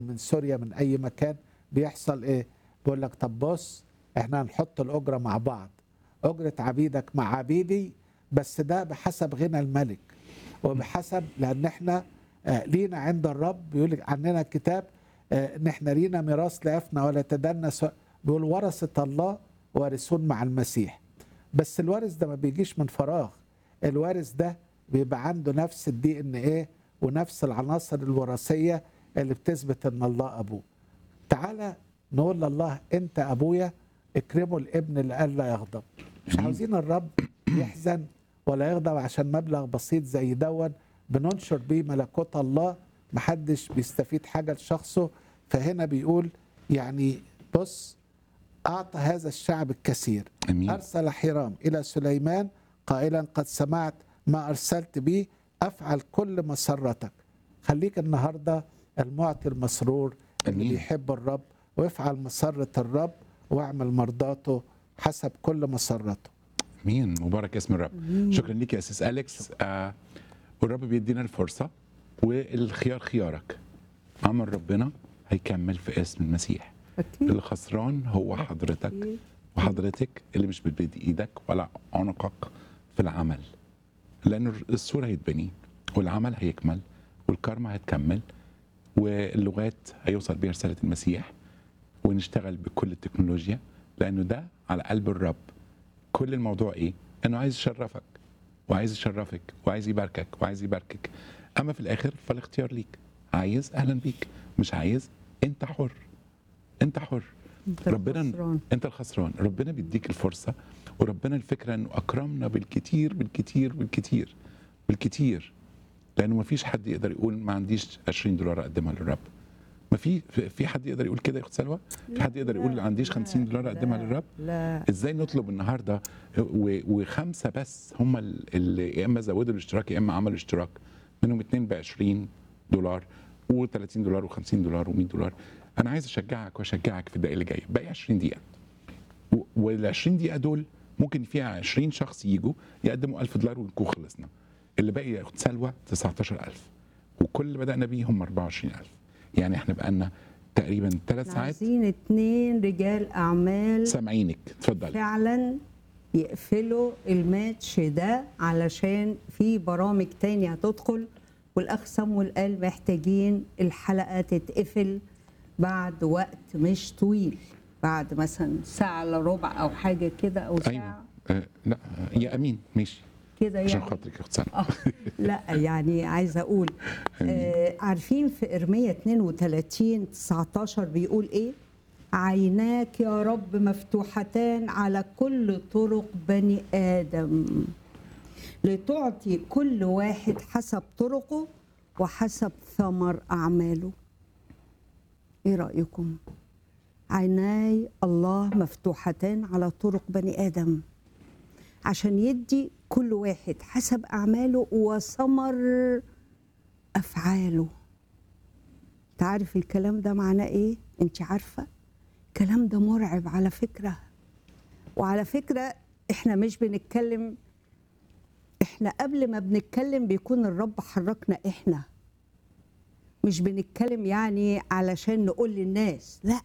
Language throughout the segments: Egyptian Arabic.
من سوريا من اي مكان بيحصل ايه بيقول لك طب بص احنا هنحط الاجره مع بعض اجره عبيدك مع عبيدي بس ده بحسب غنى الملك وبحسب لان احنا آه، لينا عند الرب بيقول عننا الكتاب آه، ان احنا لينا ميراث لا يفنى ولا يتدنس بيقول ورثه الله وارثون مع المسيح بس الوارث ده ما بيجيش من فراغ الوارث ده بيبقى عنده نفس الدي ان ايه ونفس العناصر الوراثيه اللي بتثبت ان الله ابوه تعالى نقول لله انت ابويا اكرموا الابن اللي لا يغضب مش عاوزين الرب يحزن ولا يغضب عشان مبلغ بسيط زي دون بننشر بيه ملكوت الله محدش بيستفيد حاجه لشخصه فهنا بيقول يعني بص اعطى هذا الشعب الكثير امين أرسل حرام إلى سليمان قائلا قد سمعت ما أرسلت به أفعل كل مسرتك خليك النهاردة المعطي المسرور اللي أمين. بيحب الرب ويفعل مسرة الرب واعمل مرضاته حسب كل مسرته امين مبارك اسم الرب شكرا ليك يا اسيس اليكس آه والرب بيدينا الفرصه والخيار خيارك عمل ربنا هيكمل في اسم المسيح أكيد اللي خسران هو حضرتك أكيد. وحضرتك اللي مش بتبدي ايدك ولا عنقك في العمل لان السور هيتبني والعمل هيكمل والكارما هتكمل واللغات هيوصل بيها رساله المسيح ونشتغل بكل التكنولوجيا لانه ده على قلب الرب كل الموضوع ايه انه عايز يشرفك وعايز يشرفك وعايز يباركك وعايز يباركك اما في الاخر فالاختيار ليك عايز اهلا بيك مش عايز انت حر انت حر أنت ربنا الخسران. انت الخسران ربنا بيديك الفرصه وربنا الفكره انه اكرمنا بالكتير بالكتير بالكتير بالكتير لانه ما فيش حد يقدر يقول ما عنديش 20 دولار اقدمها للرب ما في في حد يقدر يقول كده يا اخت سلوى في حد يقدر يقول لا، عنديش لا، 50 دولار لا، اقدمها للرب لا ازاي نطلب النهارده و- وخمسه بس هم ال- اللي يا اما زودوا الاشتراك يا اما عملوا اشتراك منهم اتنين ب 20 دولار و30 دولار و50 دولار و100 دولار انا عايز اشجعك واشجعك في الدقيقه اللي جايه باقي 20 دقيقه وال 20 دقيقه دول ممكن فيها 20 شخص يجوا يقدموا 1000 دولار ونكون خلصنا اللي باقي يا اخت سلوى 19000 وكل اللي بدانا بيه هم 24000 يعني احنا بقالنا تقريبا ثلاث ساعات عايزين اتنين رجال أعمال سامعينك اتفضلي فعلا يقفلوا الماتش ده علشان في برامج تانية هتدخل والأخ صمويل قال محتاجين الحلقة تتقفل بعد وقت مش طويل بعد مثلا ساعة الا ربع أو حاجة كده أو ساعة ايوه آه لا آه، يا امين ماشي كده عشان يعني خاطرك يا اخت سلمى آه لا يعني عايزه اقول آه عارفين في ارميه 32 19 بيقول ايه عيناك يا رب مفتوحتان على كل طرق بني ادم لتعطي كل واحد حسب طرقه وحسب ثمر اعماله ايه رايكم عيناي الله مفتوحتان على طرق بني ادم عشان يدي كل واحد حسب أعماله وثمر أفعاله تعرف الكلام ده معناه إيه؟ أنت عارفة؟ الكلام ده مرعب على فكرة وعلى فكرة إحنا مش بنتكلم إحنا قبل ما بنتكلم بيكون الرب حركنا إحنا مش بنتكلم يعني علشان نقول للناس لا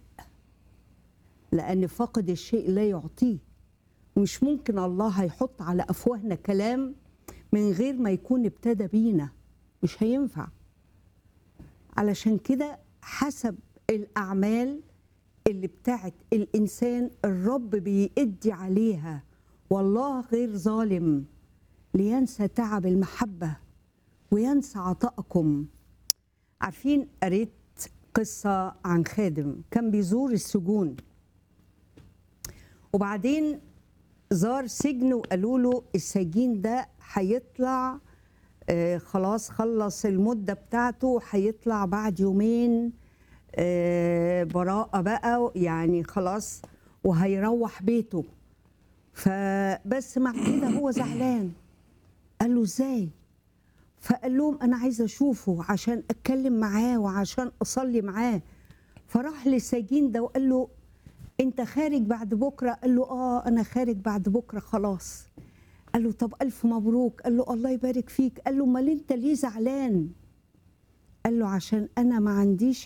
لأن فاقد الشيء لا يعطيه ومش ممكن الله هيحط على افواهنا كلام من غير ما يكون ابتدى بينا مش هينفع علشان كده حسب الاعمال اللي بتاعت الانسان الرب بيأدي عليها والله غير ظالم لينسى تعب المحبه وينسى عطائكم عارفين قريت قصه عن خادم كان بيزور السجون وبعدين زار سجن وقالوا له السجين ده هيطلع آه خلاص خلص المدة بتاعته هيطلع بعد يومين آه براءة بقى يعني خلاص وهيروح بيته فبس مع كده هو زعلان قال له ازاي فقال لهم انا عايزه اشوفه عشان اتكلم معاه وعشان اصلي معاه فراح للسجين ده وقال له انت خارج بعد بكره قال له اه انا خارج بعد بكره خلاص قال له طب الف مبروك قال له الله يبارك فيك قال له امال انت ليه زعلان قال له عشان انا ما عنديش